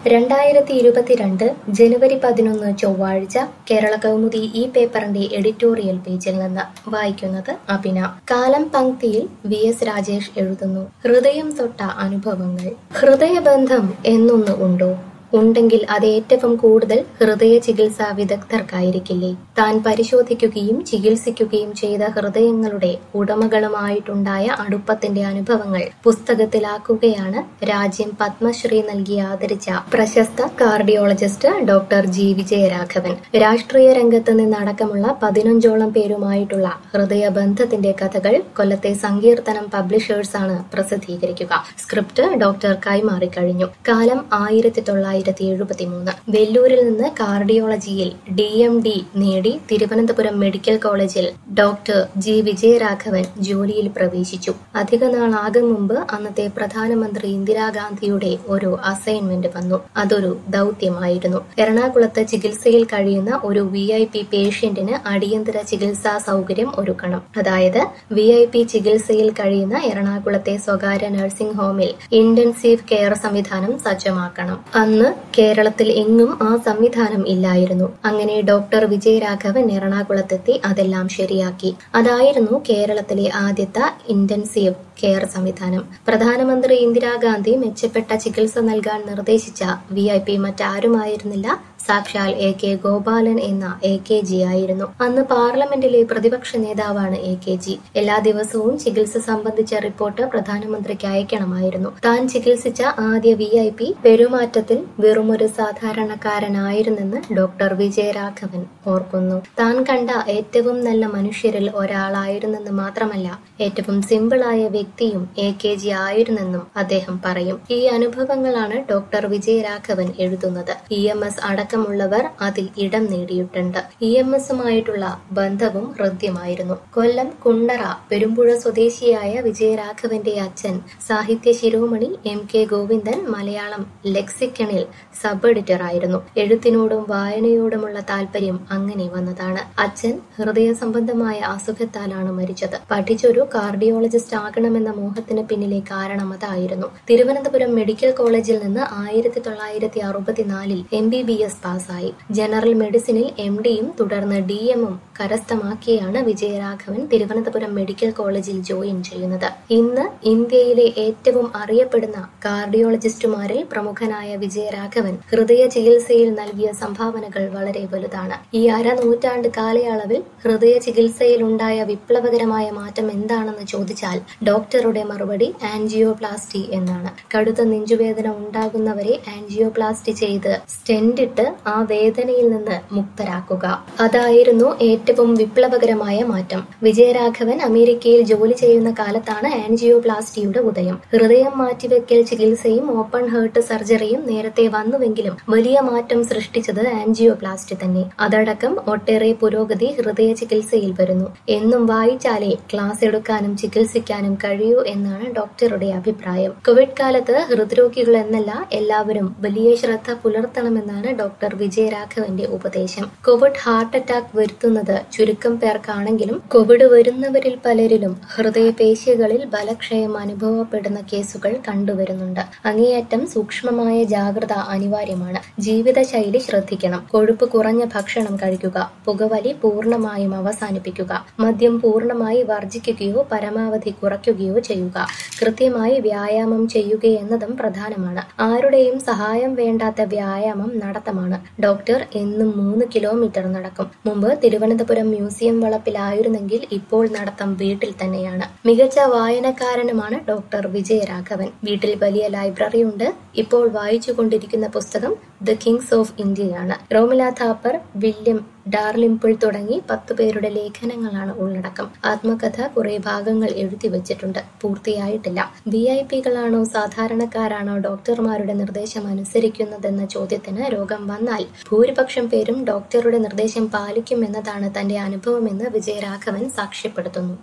രണ്ടായിരത്തി ഇരുപത്തിരണ്ട് ജനുവരി പതിനൊന്ന് ചൊവ്വാഴ്ച കേരള കൗമുദി ഈ പേപ്പറിന്റെ എഡിറ്റോറിയൽ പേജിൽ നിന്ന് വായിക്കുന്നത് അഭിന കാലം പങ്ക്തിയിൽ വി എസ് രാജേഷ് എഴുതുന്നു ഹൃദയം തൊട്ട അനുഭവങ്ങൾ ഹൃദയബന്ധം എന്നൊന്ന് ഉണ്ടോ ഉണ്ടെങ്കിൽ അത് ഏറ്റവും കൂടുതൽ ഹൃദയ ചികിത്സാ വിദഗ്ധർക്കായിരിക്കില്ലേ താൻ പരിശോധിക്കുകയും ചികിത്സിക്കുകയും ചെയ്ത ഹൃദയങ്ങളുടെ ഉടമകളുമായിട്ടുണ്ടായ അടുപ്പത്തിന്റെ അനുഭവങ്ങൾ പുസ്തകത്തിലാക്കുകയാണ് രാജ്യം പത്മശ്രീ നൽകി ആദരിച്ച പ്രശസ്ത കാർഡിയോളജിസ്റ്റ് ഡോക്ടർ ജി വിജയരാഘവൻ രാഷ്ട്രീയ രംഗത്ത് നിന്നടക്കമുള്ള പതിനഞ്ചോളം പേരുമായിട്ടുള്ള ഹൃദയബന്ധത്തിന്റെ കഥകൾ കൊല്ലത്തെ സങ്കീർത്തനം പബ്ലിഷേഴ്സാണ് പ്രസിദ്ധീകരിക്കുക സ്ക്രിപ്റ്റ് ഡോക്ടർ കൈമാറിക്കഴിഞ്ഞു കാലം ആയിരത്തി തൊള്ളായിരത്തി എഴുപത്തിമൂന്ന് വെല്ലൂരിൽ നിന്ന് കാർഡിയോളജിയിൽ ഡി എം ഡി നേടി തിരുവനന്തപുരം മെഡിക്കൽ കോളേജിൽ ഡോക്ടർ ജി വിജയരാഘവൻ ജോലിയിൽ പ്രവേശിച്ചു അധിക നാളാകും മുമ്പ് അന്നത്തെ പ്രധാനമന്ത്രി ഇന്ദിരാഗാന്ധിയുടെ ഒരു അസൈൻമെന്റ് വന്നു അതൊരു ദൗത്യമായിരുന്നു എറണാകുളത്ത് ചികിത്സയിൽ കഴിയുന്ന ഒരു വി ഐ പി പേഷ്യന്റിന് അടിയന്തര ചികിത്സാ സൗകര്യം ഒരുക്കണം അതായത് വി ഐ പി ചികിത്സയിൽ കഴിയുന്ന എറണാകുളത്തെ സ്വകാര്യ നഴ്സിംഗ് ഹോമിൽ ഇന്റൻസീവ് കെയർ സംവിധാനം സജ്ജമാക്കണം അന്ന് കേരളത്തിൽ എങ്ങും ആ സംവിധാനം ഇല്ലായിരുന്നു അങ്ങനെ ഡോക്ടർ വിജയരാഘവൻ എറണാകുളത്തെത്തി അതെല്ലാം ശരിയാക്കി അതായിരുന്നു കേരളത്തിലെ ആദ്യത്തെ ഇന്റൻസീവ് കെയർ സംവിധാനം പ്രധാനമന്ത്രി ഇന്ദിരാഗാന്ധി മെച്ചപ്പെട്ട ചികിത്സ നൽകാൻ നിർദ്ദേശിച്ച വി ഐ പി മറ്റാരുമായിരുന്നില്ല സാക്ഷാൽ എ കെ ഗോപാലൻ എന്ന എ കെ ജി ആയിരുന്നു അന്ന് പാർലമെന്റിലെ പ്രതിപക്ഷ നേതാവാണ് എ കെ ജി എല്ലാ ദിവസവും ചികിത്സ സംബന്ധിച്ച റിപ്പോർട്ട് പ്രധാനമന്ത്രിക്ക് അയക്കണമായിരുന്നു താൻ ചികിത്സിച്ച ആദ്യ വി ഐ പി പെരുമാറ്റത്തിൽ വെറുമൊരു സാധാരണക്കാരനായിരുന്നെന്ന് ഡോക്ടർ വിജയരാഘവൻ ഓർക്കുന്നു താൻ കണ്ട ഏറ്റവും നല്ല മനുഷ്യരിൽ ഒരാളായിരുന്നെന്ന് മാത്രമല്ല ഏറ്റവും സിമ്പിളായ വ്യക്തിയും എ കെ ജി ആയിരുന്നെന്നും അദ്ദേഹം പറയും ഈ അനുഭവങ്ങളാണ് ഡോക്ടർ വിജയരാഘവൻ എഴുതുന്നത് ഇ എം എസ് അടക്കമുള്ളവർ അതിൽ ഇടം നേടിയിട്ടുണ്ട് ഇ എം എസുമായിട്ടുള്ള ബന്ധവും ഹൃദ്യമായിരുന്നു കൊല്ലം കുണ്ടറ പെരുമ്പുഴ സ്വദേശിയായ വിജയരാഘവന്റെ അച്ഛൻ സാഹിത്യ ശിരോമണി എം കെ ഗോവിന്ദൻ മലയാളം ലെക്സിക്കണിൽ സബ് എഡിറ്റർ ആയിരുന്നു എഴുത്തിനോടും വായനയോടുമുള്ള താല്പര്യം അങ്ങനെ വന്നതാണ് അച്ഛൻ ഹൃദയ സംബന്ധമായ അസുഖത്താലാണ് മരിച്ചത് പഠിച്ചൊരു കാർഡിയോളജിസ്റ്റ് ആകണമെന്ന മോഹത്തിന് പിന്നിലെ കാരണം അതായിരുന്നു തിരുവനന്തപുരം മെഡിക്കൽ കോളേജിൽ നിന്ന് ആയിരത്തി തൊള്ളായിരത്തി അറുപത്തിനാലിൽ എം ബി ബി എസ് പാസ്സായി ജനറൽ മെഡിസിനിൽ എം ഡിയും തുടർന്ന് ഡി എമ്മും കരസ്ഥമാക്കിയാണ് വിജയരാഘവൻ തിരുവനന്തപുരം മെഡിക്കൽ കോളേജിൽ ജോയിൻ ചെയ്യുന്നത് ഇന്ന് ഇന്ത്യയിലെ ഏറ്റവും അറിയപ്പെടുന്ന കാർഡിയോളജിസ്റ്റുമാരിൽ പ്രമുഖനായ വിജയരാഘവൻ ഹൃദയ ചികിത്സയിൽ നൽകിയ സംഭാവനകൾ വളരെ വലുതാണ് ഈ അരനൂറ്റാണ്ട് കാലയളവിൽ ഹൃദയ ചികിത്സയിൽ ഉണ്ടായ വിപ്ലവകരമായ മാറ്റം എന്താണെന്ന് ചോദിച്ചാൽ ഡോക്ടറുടെ മറുപടി ആൻജിയോപ്ലാസ്റ്റി എന്നാണ് കടുത്ത നെഞ്ചുവേദന ഉണ്ടാകുന്നവരെ ആൻജിയോപ്ലാസ്റ്റി ചെയ്ത് സ്റ്റെന്റ് ഇട്ട് ആ വേദനയിൽ നിന്ന് മുക്തരാക്കുക അതായിരുന്നു ഏറ്റവും വിപ്ലവകരമായ മാറ്റം വിജയരാഘവൻ അമേരിക്കയിൽ ജോലി ചെയ്യുന്ന കാലത്താണ് ആൻജിയോപ്ലാസ്റ്റിയുടെ ഉദയം ഹൃദയം മാറ്റിവെക്കൽ ചികിത്സയും ഓപ്പൺ ഹേർട്ട് സർജറിയും നേരത്തെ വന്നുവെങ്കിലും വലിയ മാറ്റം സൃഷ്ടിച്ചത് ആൻജിയോപ്ലാസ്റ്റി തന്നെ അതടക്കം ഒട്ടേറെ പുരോഗതി ഹൃദയ ചികിത്സയിൽ വരുന്നു എന്നും വായിച്ചാലേ ക്ലാസ് എടുക്കാനും ചികിത്സിക്കാനും കഴിയൂ എന്നാണ് ഡോക്ടറുടെ അഭിപ്രായം കോവിഡ് കാലത്ത് ഹൃദ്രോഗികൾ എന്നല്ല എല്ലാവരും വലിയ ശ്രദ്ധ പുലർത്തണമെന്നാണ് ഡോക്ടർ വിജയരാഘവന്റെ ഉപദേശം കോവിഡ് ഹാർട്ട് അറ്റാക്ക് വരുത്തുന്നത് ചുരുക്കം പേർക്കാണെങ്കിലും കോവിഡ് വരുന്നവരിൽ പലരിലും ഹൃദയപേശികളിൽ ബലക്ഷയം അനുഭവപ്പെടുന്ന കേസുകൾ കണ്ടുവരുന്നുണ്ട് അങ്ങേയറ്റം സൂക്ഷ്മമായ ജാഗ്രത അനിവാര്യമാണ് ജീവിതശൈലി ശ്രദ്ധിക്കണം കൊഴുപ്പ് കുറഞ്ഞ ഭക്ഷണം കഴിക്കുക പുകവലി പൂർണ്ണമായും അവസാനിപ്പിക്കുക മദ്യം പൂർണ്ണമായി വർജിക്കുകയോ പരമാവധി കുറയ്ക്കുകയോ ചെയ്യുക കൃത്യമായി വ്യായാമം ചെയ്യുകയെന്നതും പ്രധാനമാണ് ആരുടെയും സഹായം വേണ്ടാത്ത വ്യായാമം നടത്തമാണ് ഡോക്ടർ എന്നും മൂന്ന് കിലോമീറ്റർ നടക്കും മുമ്പ് തിരുവനന്തപുരം മ്യൂസിയം വളപ്പിലായിരുന്നെങ്കിൽ ഇപ്പോൾ നടത്തം വീട്ടിൽ തന്നെയാണ് മികച്ച വായനക്കാരനുമാണ് ഡോക്ടർ വിജയരാഘവൻ വീട്ടിൽ വലിയ ലൈബ്രറി ഉണ്ട് ഇപ്പോൾ വായിച്ചുകൊണ്ടിരിക്കുന്ന പുസ്തകം ദ കിങ്സ് ഓഫ് ഇന്ത്യയാണ് റോമില താപ്പർ വില്യം ഡാർലിംപിൾ തുടങ്ങി പത്തു പേരുടെ ലേഖനങ്ങളാണ് ഉള്ളടക്കം ആത്മകഥ കുറെ ഭാഗങ്ങൾ എഴുതി വെച്ചിട്ടുണ്ട് പൂർത്തിയായിട്ടില്ല വി ഐ പികളാണോ സാധാരണക്കാരാണോ ഡോക്ടർമാരുടെ നിർദ്ദേശം അനുസരിക്കുന്നതെന്ന ചോദ്യത്തിന് രോഗം വന്നാൽ ഭൂരിപക്ഷം പേരും ഡോക്ടറുടെ നിർദ്ദേശം പാലിക്കുമെന്നതാണ് തന്റെ അനുഭവമെന്ന് വിജയരാഘവൻ സാക്ഷ്യപ്പെടുത്തുന്നു